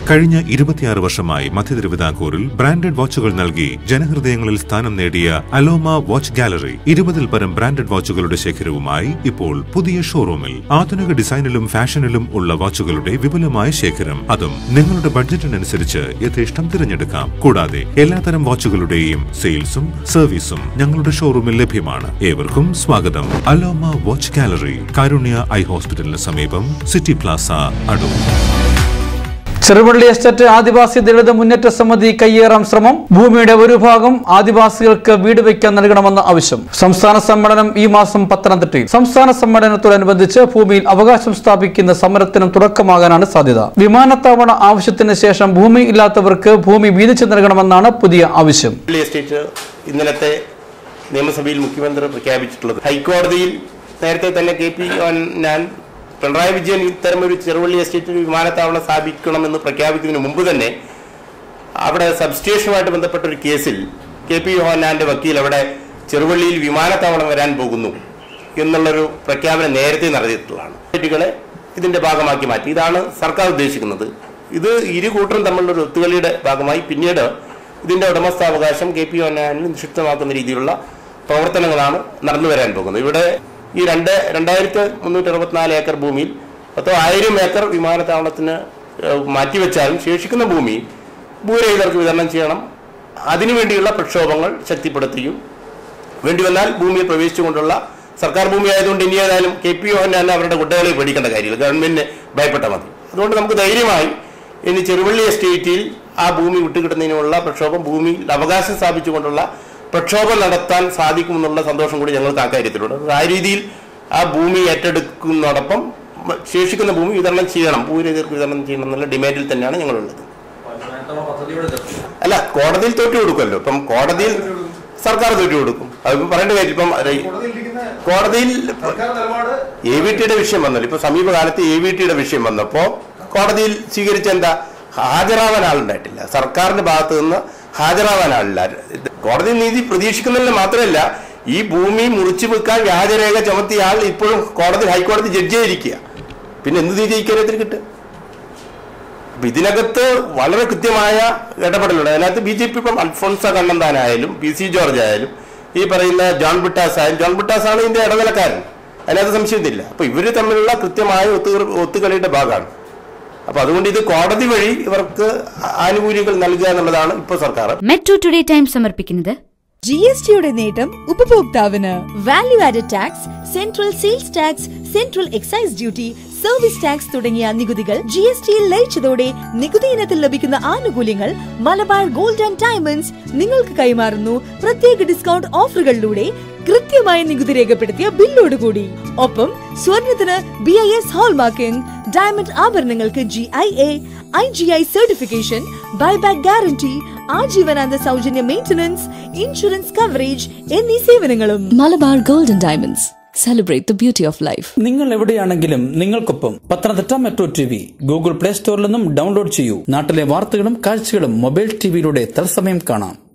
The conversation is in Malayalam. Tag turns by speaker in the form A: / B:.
A: കഴിഞ്ഞ ഇരുപത്തിയാറ് വർഷമായി മധ്യ തിരുവിതാംകൂറിൽ ബ്രാൻഡഡ് വാച്ചുകൾ നൽകി ജനഹൃദയങ്ങളിൽ സ്ഥാനം നേടിയ അലോമ വാച്ച് ഗാലറി ഇരുപതിൽ പരം ബ്രാൻഡഡ് വാച്ചുകളുടെ ശേഖരവുമായി ഇപ്പോൾ പുതിയ ഷോറൂമിൽ ആധുനിക ഡിസൈനിലും ഫാഷനിലും ഉള്ള വാച്ചുകളുടെ വിപുലമായ ശേഖരം അതും നിങ്ങളുടെ ബഡ്ജറ്റിനനുസരിച്ച് യഥേഷ്ടം തിരഞ്ഞെടുക്കാം കൂടാതെ എല്ലാത്തരം വാച്ചുകളുടെയും സെയിൽസും സർവീസും ഞങ്ങളുടെ ഷോറൂമിൽ ലഭ്യമാണ് ഏവർക്കും സ്വാഗതം Aloma watch gallery Karunya eye ഹോസ്പിറ്റലിന് സമീപം city plaza Adoor
B: Cheruvally estate ആദിവാസി ദളിത് മുന്നേറ്റ സമിതി കയ്യേറാൻ ശ്രമം ഭൂമിയുടെ ഒരു ഭാഗം ആദിവാസികൾക്ക് വീട് വയ്ക്കാൻ നൽകണമെന്ന ആവശ്യം സംസ്ഥാന സമ്മേളനം ഈ മാസം പത്തനംതിട്ടയിൽ സംസ്ഥാന സമ്മേളനത്തോടനുബന്ധിച്ച് ഭൂമിയിൽ അവകാശം സ്ഥാപിക്കുന്ന സമരത്തിനും തുടക്കമാകാനാണ് സാധ്യത വിമാനത്താവള ആവശ്യത്തിന് ശേഷം ഭൂമി ഇല്ലാത്തവർക്ക് ഭൂമി വീതിച്ചു നൽകണമെന്നാണ് പുതിയ ആവശ്യം
C: റിയൽ എസ്റ്റേറ്റ് ഇന്നലത്തെ നിയമസഭയിൽ മുഖ്യമന്ത്രി പ്രഖ്യാപിച്ചിട്ടുള്ളത് ഹൈക്കോടതിയിൽ നേരത്തെ തന്നെ കെ പി ഞാൻ പിണറായി വിജയൻ ഇത്തരം ഒരു ചെറുവള്ളി എസ്റ്റേറ്റിൽ വിമാനത്താവളം സ്ഥാപിക്കണമെന്ന് പ്രഖ്യാപിക്കുന്നതിന് മുമ്പ് തന്നെ അവിടെ സബ്സ്റ്റേഷനുമായിട്ട് ബന്ധപ്പെട്ട ഒരു കേസിൽ കെ പി യോഹന്നാന്റെ വക്കീൽ അവിടെ ചെറുവള്ളിയിൽ വിമാനത്താവളം വരാൻ പോകുന്നു എന്നുള്ളൊരു പ്രഖ്യാപനം നേരത്തെ നടത്തിയിട്ടുള്ളതാണ് സ്റ്റേറ്റുകളെ ഇതിന്റെ ഭാഗമാക്കി മാറ്റി ഇതാണ് സർക്കാർ ഉദ്ദേശിക്കുന്നത് ഇത് ഇരു കൂട്ടരും തമ്മിലുള്ള ഒരു ഒത്തുകളിയുടെ ഭാഗമായി പിന്നീട് ഇതിന്റെ ഉടമസ്ഥാവകാശം കെ പി യോഹന്നാനിൽ നിക്ഷിപ്തമാക്കുന്ന രീതിയിലുള്ള പ്രവർത്തനങ്ങളാണ് നടന്നു വരാൻ പോകുന്നത് ഇവിടെ ഈ രണ്ട് രണ്ടായിരത്തി മുന്നൂറ്റി അറുപത്തിനാല് ഏക്കർ ഭൂമിയിൽ പത്തോ ആയിരം ഏക്കർ വിമാനത്താവളത്തിന് ഏഹ്, മാറ്റിവെച്ചാലും ശേഷിക്കുന്ന ഭൂമി ഭൂരഹിതർക്ക് വിതരണം ചെയ്യണം അതിനുവേണ്ടിയുള്ള പ്രക്ഷോഭങ്ങൾ ശക്തിപ്പെടുത്തുകയും വേണ്ടി വന്നാൽ ഭൂമിയിൽ പ്രവേശിച്ചുകൊണ്ടുള്ള സർക്കാർ ഭൂമി ആയതുകൊണ്ട് ഇനി ഏതായാലും കെ പി ഒ തന്നെ അവരുടെ കുട്ടികളെ പേടിക്കേണ്ട കാര്യമില്ല ഗവൺമെന്റിന് ഭയപ്പെട്ടാൽ മതി അതുകൊണ്ട് നമുക്ക് ധൈര്യമായി ഇനി ചെറുവള്ളി എസ്റ്റേറ്റിൽ ആ ഭൂമി വിട്ടുകിട്ടുന്നതിനുള്ള പ്രക്ഷോഭം ഭൂമിയിൽ അവകാശം സ്ഥാപിച്ചുകൊണ്ടുള്ള പ്രക്ഷോഭം നടത്താൻ സാധിക്കുമെന്നുള്ള സന്തോഷം കൂടി ഞങ്ങൾക്ക് ആ കാര്യത്തിലുണ്ട് ആ രീതിയിൽ ആ ഭൂമി ഏറ്റെടുക്കുന്നതോടൊപ്പം ശേഷിക്കുന്ന ഭൂമി വിതരണം ചെയ്യണം ഭൂരഹിതർക്ക് വിതരണം ചെയ്യണം എന്നുള്ള ഡിമാൻഡിൽ തന്നെയാണ് ഞങ്ങളുള്ളത് അല്ല കോടതിയിൽ തോറ്റു കൊടുക്കുമല്ലോ ഇപ്പം കോടതിയിൽ സർക്കാർ തോറ്റു കൊടുക്കും അതിപ്പോ പറയേണ്ട കാര്യം ഇപ്പം ര- കോടതിയിൽ എ വി ടിയുടെ വിഷയം വന്നല്ലോ ഇപ്പൊ സമീപകാലത്ത് എ വി ടിയുടെ വിഷയം വന്നപ്പോ കോടതിയിൽ സ്വീകരിച്ച എന്താ ഹാജരാവാൻ ആളുണ്ടായിട്ടില്ല സർക്കാരിന്റെ ഭാഗത്ത് നിന്ന് ഹാജരാവാൻ ആളില്ല ഇത് കോടതി നീതി പ്രതീക്ഷിക്കുന്നതിന് മാത്രമല്ല ഈ ഭൂമി മുറിച്ചു വെക്കാൻ വ്യാജരേഖ ചുമത്തിയ ആൾ ഇപ്പോഴും കോടതി ഹൈക്കോടതി ജഡ്ജിയായിരിക്കുക പിന്നെ എന്ത് നീതി ഇക്കാര്യത്തിൽ കിട്ടുക അപ്പൊ ഇതിനകത്ത് വളരെ കൃത്യമായ ഇടപെടലുണ്ട് അതിനകത്ത് ബി ജെ പി ഇപ്പം അൽഫോൺസ കണ്ണന്താനായാലും പി സി ജോർജ് ആയാലും ഈ പറയുന്ന ജോൺ ബിട്ടാസ് ആയാലും ജോൺ ബിട്ടാസ് ആണ് ഇതിന്റെ ഇടനിലക്കാരൻ അതിനകത്ത് സംശയമില്ല അപ്പൊ ഇവര് തമ്മിലുള്ള കൃത്യമായ ഒത്തു ഒത്തുകളിയുടെ ഭാഗമാണ് അപ്പൊ അതുകൊണ്ട് ഇത് കോടതി വഴി ഇവർക്ക് ആനുകൂല്യങ്ങൾ നൽകുക എന്നുള്ളതാണ് ഇപ്പോൾ സർക്കാർ
D: മെട്രോ ടുഡേ ടൈം സമർപ്പിക്കുന്നത്
E: ജി എസ് ടിയുടെ നേട്ടം ഉപഭോക്താവിന് value added tax central sales tax central excise duty service tax തുടങ്ങിയ നികുതികൾ ജി എസ് ടിയിൽ ലയിച്ചതോടെ നികുതി ഇനത്തിൽ ലഭിക്കുന്ന ആനുകൂല്യങ്ങൾ മലബാർ ഗോൾഡ് ആൻഡ് ഡയമണ്ട്സ് നിങ്ങൾക്ക് കൈമാറുന്നു പ്രത്യേക ഡിസ്കൗണ്ട് ഓഫറുകളിലൂടെ കൃത്യമായ നികുതി രേഖപ്പെടുത്തിയ ബില്ലോടുകൂടി ഒപ്പം സ്വർണത്തിന് B I S hallmarking diamond ആഭരണങ്ങൾക്ക് G I A I G I certification buyback guarantee ആജീവനാന്ത സൗജന്യ മെയിന്റനൻസ് ഇൻഷുറൻസ് കവറേജ് എന്നീ സേവനങ്ങളും
F: Malabar gold and diamonds celebrate the beauty of life
G: നിങ്ങൾ എവിടെയാണെങ്കിലും നിങ്ങൾക്കൊപ്പം Pathanamthitta metro T V Google play സ്റ്റോറിൽ നിന്നും ഡൗൺലോഡ് ചെയ്യൂ നാട്ടിലെ വാർത്തകളും കാഴ്ചകളും മൊബൈൽ ടിവിയിലൂടെ തത്സമയം കാണാം